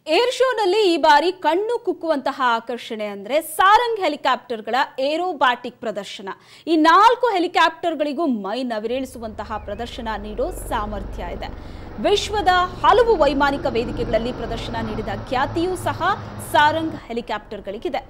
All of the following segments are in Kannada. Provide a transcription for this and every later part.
ಏರ್ ಶೋನಲ್ಲಿ ಈ ಬಾರಿ ಕಣ್ಣು ಕುಕ್ಕುವಂತಹ ಆಕರ್ಷಣೆ ಅಂದ್ರೆ ಸಾರಂಗ್ ಹೆಲಿಕಾಪ್ಟರ್ಗಳ ಏರೋಬ್ಯಾಟಿಕ್ ಪ್ರದರ್ಶನ ಈ ನಾಲ್ಕು ಹೆಲಿಕಾಪ್ಟರ್ಗಳಿಗೂ ಮೈ ನವಿರೇಳಿಸುವಂತಹ ಪ್ರದರ್ಶನ ನೀಡೋ ಸಾಮರ್ಥ್ಯ ಇದೆ ವಿಶ್ವದ ಹಲವು ವೈಮಾನಿಕ ವೇದಿಕೆಗಳಲ್ಲಿ ಪ್ರದರ್ಶನ ನೀಡಿದ ಖ್ಯಾತಿಯೂ ಸಹ Sarang ಹೆಲಿಕಾಪ್ಟರ್ಗಳಿಗಿದೆ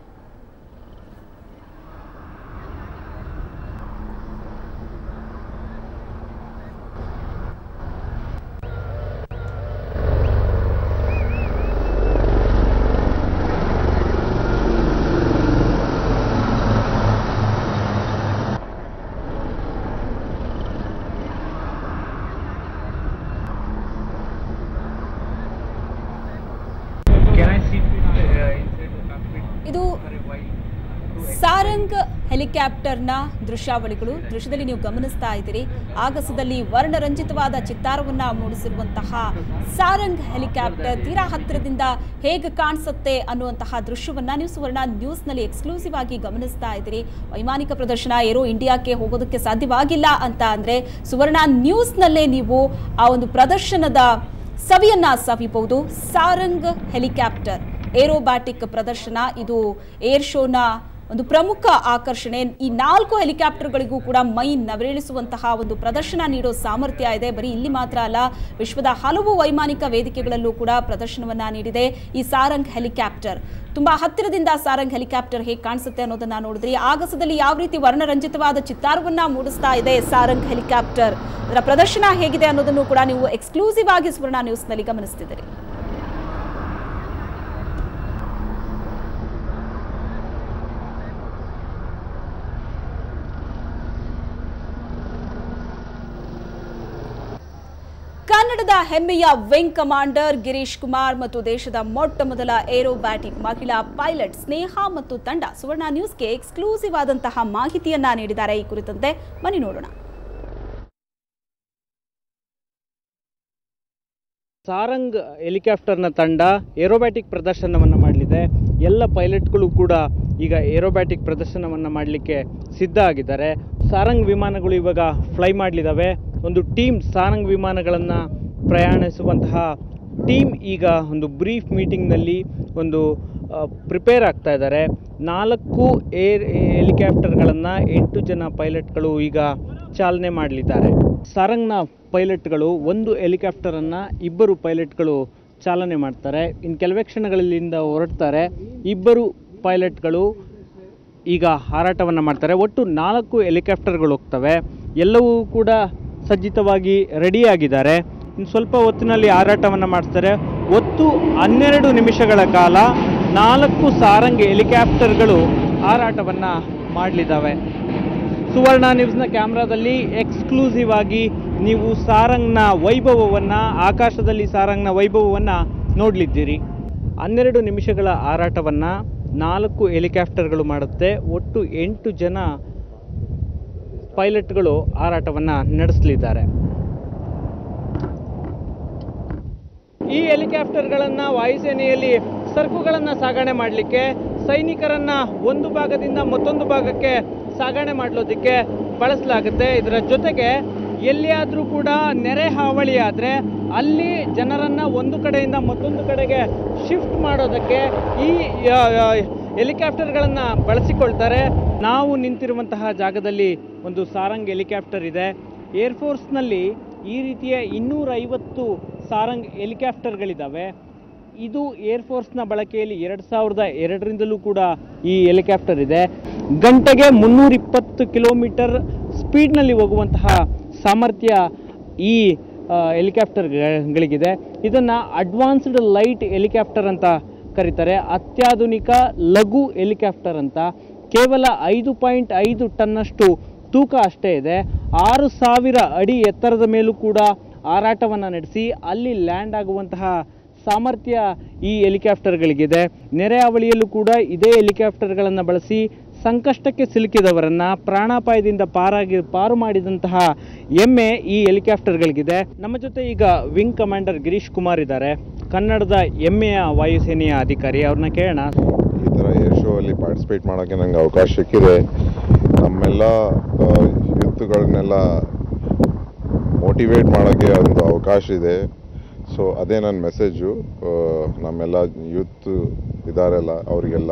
Can I sit uh, inside the cockpit? ಇದು for a while? ಸಾರಂಗ್ ಹೆಲಿಕಾಪ್ಟರ್ನ ದೃಶ್ಯಾವಳಿಗಳು ದೃಶ್ಯದಲ್ಲಿ ನೀವು ಗಮನಿಸ್ತಾ ಇದ್ದೀರಿ ಆಗಸದಲ್ಲಿ ವರ್ಣರಂಜಿತವಾದ ಚಿತ್ತಾರವನ್ನ ಮೂಡಿಸಿರುವಂತಹ ಸಾರಂಗ್ ಹೆಲಿಕಾಪ್ಟರ್ ತೀರಾ ಹತ್ತಿರದಿಂದ ಹೇಗೆ ಕಾಣಿಸುತ್ತೆ ಅನ್ನುವಂತಹ ದೃಶ್ಯವನ್ನ ನೀವು ಸುವರ್ಣ ನ್ಯೂಸ್ನಲ್ಲಿ ಎಕ್ಸ್ಕ್ಲೂಸಿವ್ ಆಗಿ ಗಮನಿಸ್ತಾ ಇದ್ದೀರಿ ವೈಮಾನಿಕ ಪ್ರದರ್ಶನ ಏರೋ ಇಂಡಿಯಾಕ್ಕೆ ಹೋಗೋದಕ್ಕೆ ಸಾಧ್ಯವಾಗಿಲ್ಲ ಅಂತ ಅಂದ್ರೆ ಸುವರ್ಣ ನ್ಯೂಸ್ನಲ್ಲೇ ನೀವು ಆ ಒಂದು ಪ್ರದರ್ಶನದ ಸವಿಯನ್ನ ಸವಿಬಹುದು ಸಾರಂಗ್ ಹೆಲಿಕಾಪ್ಟರ್ ಏರೋಬ್ಯಾಟಿಕ್ ಪ್ರದರ್ಶನ ಇದು ಏರ್ ಶೋನ ಒಂದು ಪ್ರಮುಖ ಆಕರ್ಷಣೆ ಈ ನಾಲ್ಕು ಹೆಲಿಕಾಪ್ಟರ್ಗಳಿಗೂ ಕೂಡ ಮೈ ನವರೇಳಿಸುವಂತಹ ಒಂದು ಪ್ರದರ್ಶನ ನೀಡೋ ಸಾಮರ್ಥ್ಯ ಇದೆ ಬರೀ ಇಲ್ಲಿ ಮಾತ್ರ ಅಲ್ಲ ವಿಶ್ವದ ಹಲವು ವೈಮಾನಿಕ ವೇದಿಕೆಗಳಲ್ಲೂ ಕೂಡ ಪ್ರದರ್ಶನವನ್ನ ನೀಡಿದೆ ಈ ಸಾರಂಗ್ ಹೆಲಿಕಾಪ್ಟರ್ ತುಂಬಾ ಹತ್ತಿರದಿಂದ ಸಾರಂಗ್ ಹೆಲಿಕಾಪ್ಟರ್ ಹೇಗೆ ಕಾಣಿಸುತ್ತೆ ಅನ್ನೋದನ್ನ ನೋಡಿದ್ರಿ ಆಗಸದಲ್ಲಿ ಯಾವ ರೀತಿ ವರ್ಣರಂಜಿತವಾದ ಚಿತ್ತಾರವನ್ನ ಮೂಡಿಸ್ತಾ ಇದೆ ಸಾರಂಗ್ ಹೆಲಿಕಾಪ್ಟರ್ ಅದರ ಪ್ರದರ್ಶನ ಹೇಗಿದೆ ಅನ್ನೋದನ್ನು ಕೂಡ ನೀವು ಎಕ್ಸ್ಕ್ಲೂಸಿವ್ ಆಗಿ ಸುವರ್ಣ ನ್ಯೂಸ್ನಲ್ಲಿ ಗಮನಿಸ್ತಿದ್ದೀರಿ ಕನ್ನಡದ ಹೆಮ್ಮೆಯ ವಿಂಗ್ ಕಮಾಂಡರ್ ಗಿರೀಶ್ ಕುಮಾರ್ ಮತ್ತು ದೇಶದ ಮೊಟ್ಟ ಮೊದಲ ಏರೋಬ್ಯಾಟಿಕ್ ಮಹಿಳಾ ಪೈಲಟ್ ಸ್ನೇಹ ಮತ್ತು ತಂಡ ಸುವರ್ಣ ನ್ಯೂಸ್ಗೆ ಎಕ್ಸ್ಕ್ಲೂಸಿವ್ ಆದಂತಹ ಮಾಹಿತಿಯನ್ನ ನೀಡಿದ್ದಾರೆ ಈ ಕುರಿತಂತೆ ಬನ್ನಿ ನೋಡೋಣ ಸಾರಂಗ್ ಹೆಲಿಕಾಪ್ಟರ್ನ ತಂಡ ಏರೋಬ್ಯಾಟಿಕ್ ಪ್ರದರ್ಶನವನ್ನು ಮಾಡಲಿದೆ ಎಲ್ಲ ಪೈಲಟ್ಗಳು ಕೂಡ ಈಗ ಏರೋಬ್ಯಾಟಿಕ್ ಪ್ರದರ್ಶನವನ್ನು ಮಾಡಲಿಕ್ಕೆ ಸಿದ್ಧ ಆಗಿದ್ದಾರೆ ಸಾರಂಗ್ ವಿಮಾನಗಳು ಇವಾಗ ಫ್ಲೈ ಮಾಡಲಿದ್ದಾವೆ ಒಂದು ಟೀಮ್ ಸಾರಂಗ್ ವಿಮಾನಗಳನ್ನು ಪ್ರಯಾಣಿಸುವಂತಹ ಟೀಮ್ ಈಗ ಒಂದು ಬ್ರೀಫ್ ಮೀಟಿಂಗ್ನಲ್ಲಿ ಒಂದು ಪ್ರಿಪೇರ್ ಆಗ್ತಾ ಇದ್ದಾರೆ ನಾಲ್ಕು ಏರ್ ಹೆಲಿಕಾಪ್ಟರ್ಗಳನ್ನು ಎಂಟು ಜನ ಪೈಲಟ್ಗಳು ಈಗ ಚಾಲನೆ ಮಾಡಲಿದ್ದಾರೆ ಸಾರಂಗ್ನ ಪೈಲಟ್ಗಳು ಒಂದು ಹೆಲಿಕಾಪ್ಟರನ್ನು ಇಬ್ಬರು ಪೈಲಟ್ಗಳು ಚಾಲನೆ ಮಾಡ್ತಾರೆ ಇನ್ನು ಕೆಲವೇ ಕ್ಷಣಗಳಲ್ಲಿಂದ ಹೊರಡ್ತಾರೆ ಇಬ್ಬರು ಪೈಲಟ್ಗಳು ಈಗ ಹಾರಾಟವನ್ನು ಮಾಡ್ತಾರೆ ಒಟ್ಟು ನಾಲ್ಕು ಹೆಲಿಕಾಪ್ಟರ್ಗಳು ಹೋಗ್ತವೆ ಎಲ್ಲವೂ ಕೂಡ ಸಜ್ಜಿತವಾಗಿ ರೆಡಿಯಾಗಿದ್ದಾರೆ ಇನ್ನು ಸ್ವಲ್ಪ ಹೊತ್ತಿನಲ್ಲಿ ಹಾರಾಟವನ್ನು ಮಾಡಿಸ್ತಾರೆ ಒತ್ತು ಹನ್ನೆರಡು ನಿಮಿಷಗಳ ಕಾಲ ನಾಲ್ಕು ಸಾರಂಗ್ ಹೆಲಿಕಾಪ್ಟರ್ಗಳು ಹಾರಾಟವನ್ನು ಮಾಡಲಿದ್ದಾವೆ ಸುವರ್ಣ ನ್ಯೂಸ್ನ ಕ್ಯಾಮ್ರಾದಲ್ಲಿ ಎಕ್ಸ್ಕ್ಲೂಸಿವ್ ಆಗಿ ನೀವು ಸಾರಂಗ್ನ ವೈಭವವನ್ನು ಆಕಾಶದಲ್ಲಿ ಸಾರಂಗ್ನ ವೈಭವವನ್ನು ನೋಡಲಿದ್ದೀರಿ ಹನ್ನೆರಡು ನಿಮಿಷಗಳ ಹಾರಾಟವನ್ನು ನಾಲ್ಕು ಹೆಲಿಕಾಪ್ಟರ್ಗಳು ಮಾಡುತ್ತೆ ಒಟ್ಟು ಎಂಟು ಜನ ಪೈಲಟ್ಗಳು ಹಾರಾಟವನ್ನು ನಡೆಸಲಿದ್ದಾರೆ ಈ ಹೆಲಿಕಾಪ್ಟರ್ಗಳನ್ನು ವಾಯುಸೇನೆಯಲ್ಲಿ ಸರಕುಗಳನ್ನು ಸಾಗಣೆ ಮಾಡಲಿಕ್ಕೆ ಸೈನಿಕರನ್ನ ಒಂದು ಭಾಗದಿಂದ ಮತ್ತೊಂದು ಭಾಗಕ್ಕೆ ಸಾಗಣೆ ಮಾಡಲೋದಕ್ಕೆ ಬಳಸಲಾಗುತ್ತೆ ಇದರ ಜೊತೆಗೆ ಎಲ್ಲಿಯಾದರೂ ಕೂಡ ನೆರೆ ಹಾವಳಿ ಆದರೆ ಅಲ್ಲಿ ಜನರನ್ನು ಒಂದು ಕಡೆಯಿಂದ ಮತ್ತೊಂದು ಕಡೆಗೆ ಶಿಫ್ಟ್ ಮಾಡೋದಕ್ಕೆ ಈ ಆ, ಆ, ಹೆಲಿಕಾಪ್ಟರ್ಗಳನ್ನು ಬಳಸಿಕೊಳ್ತಾರೆ ನಾವು ನಿಂತಿರುವಂತಹ ಜಾಗದಲ್ಲಿ ಒಂದು ಸಾರಂಗ್ ಹೆಲಿಕಾಪ್ಟರ್ ಇದೆ ಏರ್ಫೋರ್ಸ್ನಲ್ಲಿ ಈ ರೀತಿಯ ಇನ್ನೂರೈವತ್ತು ಸಾರಂಗ್ ಹೆಲಿಕಾಪ್ಟರ್ಗಳಿದ್ದಾವೆ ಇದು ಏರ್ಫೋರ್ಸ್ನ ಬಳಕೆಯಲ್ಲಿ ಎರಡು ಸಾವಿರದ ಎರಡರಿಂದಲೂ ಕೂಡ ಈ ಹೆಲಿಕಾಪ್ಟರ್ ಇದೆ ಗಂಟೆಗೆ ಮುನ್ನೂರ ಇಪ್ಪತ್ತು ಕಿಲೋಮೀಟರ್ ಸ್ಪೀಡ್ನಲ್ಲಿ ಹೋಗುವಂತಹ ಸಾಮರ್ಥ್ಯ ಈ ಹೆಲಿಕಾಪ್ಟರ್ಗಳಿಗಿದೆ ಇದನ್ನು ಅಡ್ವಾನ್ಸ್ಡ್ ಲೈಟ್ ಹೆಲಿಕಾಪ್ಟರ್ ಅಂತ ಕರೀತಾರೆ ಅತ್ಯಾಧುನಿಕ ಲಘು ಹೆಲಿಕಾಪ್ಟರ್ ಅಂತ ಕೇವಲ ಐದು ಪಾಯಿಂಟ್ ಐದು ಟನ್ನಷ್ಟು ತೂಕ ಅಷ್ಟೇ ಇದೆ ಆರು ಸಾವಿರ ಅಡಿ ಎತ್ತರದ ಮೇಲೂ ಕೂಡ ಹಾರಾಟವನ್ನು ನಡೆಸಿ ಅಲ್ಲಿ ಲ್ಯಾಂಡ್ ಆಗುವಂತಹ ಸಾಮರ್ಥ್ಯ ಈ ಹೆಲಿಕಾಪ್ಟರ್ಗಳಿಗಿದೆ ನೆರೆ ಹಾವಳಿಯಲ್ಲೂ ಕೂಡ ಇದೇ ಹೆಲಿಕಾಪ್ಟರ್ಗಳನ್ನು ಬಳಸಿ ಸಂಕಷ್ಟಕ್ಕೆ ಸಿಲುಕಿದವರನ್ನ ಪ್ರಾಣಾಪಾಯದಿಂದ ಪಾರಾಗಿ ಪಾರು ಮಾಡಿದಂತಹ ಹೆಮ್ಮೆ ಈ ಹೆಲಿಕಾಪ್ಟರ್ಗಳಿಗಿದೆ ನಮ್ಮ ಜೊತೆ ಈಗ ವಿಂಗ್ ಕಮಾಂಡರ್ ಗಿರೀಶ್ ಕುಮಾರ್ ಇದ್ದಾರೆ ಕನ್ನಡದ ಹೆಮ್ಮೆಯ ವಾಯುಸೇನೆಯ ಅಧಿಕಾರಿ ಅವ್ರನ್ನ ಕೇಳೋಣ ಈ ಥರ ಏರ್ ಶೋ ಅಲ್ಲಿ ಪಾರ್ಟಿಸಿಪೇಟ್ ಮಾಡೋಕ್ಕೆ ನಂಗೆ ಅವಕಾಶ ಸಿಕ್ಕಿದೆ ನಮ್ಮೆಲ್ಲ ಯೂತ್ಗಳನ್ನೆಲ್ಲ ಮೋಟಿವೇಟ್ ಮಾಡೋಕ್ಕೆ ಒಂದು ಅವಕಾಶ ಇದೆ ಸೊ ಸೊ ಅದೇ ನನ್ನ ಮೆಸೇಜು ನಮ್ಮೆಲ್ಲ ಯೂತ್ ಇದ್ದಾರೆಲ್ಲ ಅವರಿಗೆಲ್ಲ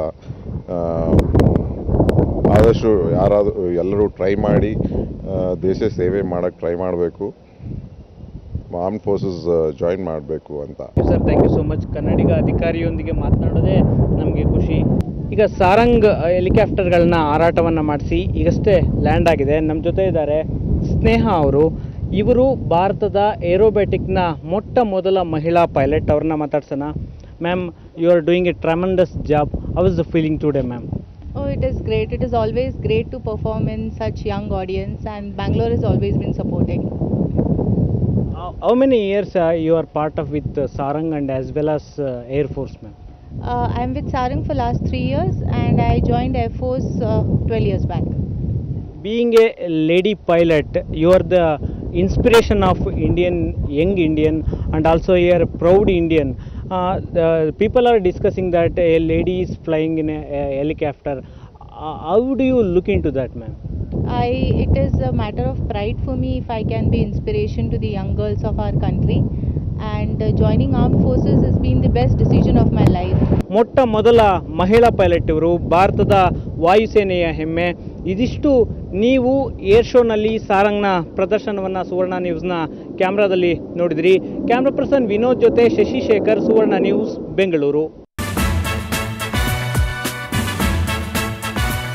ಆದಷ್ಟು ಯಾರಾದರೂ ಎಲ್ಲರೂ ಟ್ರೈ ಮಾಡಿ ಆ, ದೇಶ ಸೇವೆ ಮಾಡೋಕ್ಕೆ ಟ್ರೈ ಮಾಡಬೇಕು ಆರ್ಮ್ ಫೋರ್ಸಸ್ ಜಾಯಿನ್ ಮಾಡಬೇಕು ಅಂತ sir thank you so much ಕನ್ನಡಿಗ ಅಧಿಕಾರಿಯೊಂದಿಗೆ ಮಾತನಾಡೋದೇ ನಮಗೆ ಖುಷಿ ಈಗ ಸಾರಂಗ್ ಹೆಲಿಕಾಪ್ಟರ್ಗಳನ್ನ ಹಾರಾಟವನ್ನು ಮಾಡಿಸಿ ಈಗಷ್ಟೇ ಲ್ಯಾಂಡ್ ಆಗಿದೆ ನಮ್ಮ ಜೊತೆ ಇದ್ದಾರೆ ಸ್ನೇಹ ಅವರು ಇವರು ಭಾರತದ ಏರೋಬ್ಯಾಟಿಕ್ನ ಮೊಟ್ಟ ಮೊದಲ ಮಹಿಳಾ ಪೈಲಟ್ ಅವ್ರನ್ನ ಮಾತಾಡ್ಸೋಣ ma'am you are doing a tremendous job how is the feeling today ma'am Oh, it is great. It is always great to perform in such young audience, and Bangalore has always been supporting. How many years you are part of with Sarang and as well as air force ma'am Uh, I'm with Sarang for last three years, and I joined Air Force uh, 12 years back. being a lady pilot you are the inspiration of indian young indian and also you are a proud indian uh, the people are discussing that a lady is flying in a, a helicopter uh, how do you look into that ma'am I it is a matter of pride for me if I can be inspiration to the young girls of our country, and uh, joining armed forces has been the best decision of my life. ಮೊಟ್ಟ ಮೊದಲ ಮಹಿಳಾ ಪೈಲಟ್ ಇವರು ಭಾರತದ ವಾಯುಸೇನೆಯ ಹೆಮ್ಮೆ ಇದಿಷ್ಟು ನೀವು ಏರ್ ಶೋನಲ್ಲಿ ಸಾರಂಗ್ನ ಪ್ರದರ್ಶನವನ್ನು ಸುವರ್ಣ ನ್ಯೂಸ್ನ ಕ್ಯಾಮ್ರಾದಲ್ಲಿ ನೋಡಿದ್ರಿ ಕ್ಯಾಮ್ರಾ ಪರ್ಸನ್ ವಿನೋದ್ ಜೊತೆ ಶಶಿಶೇಖರ್ ಸುವರ್ಣ ನ್ಯೂಸ್ ಬೆಂಗಳೂರು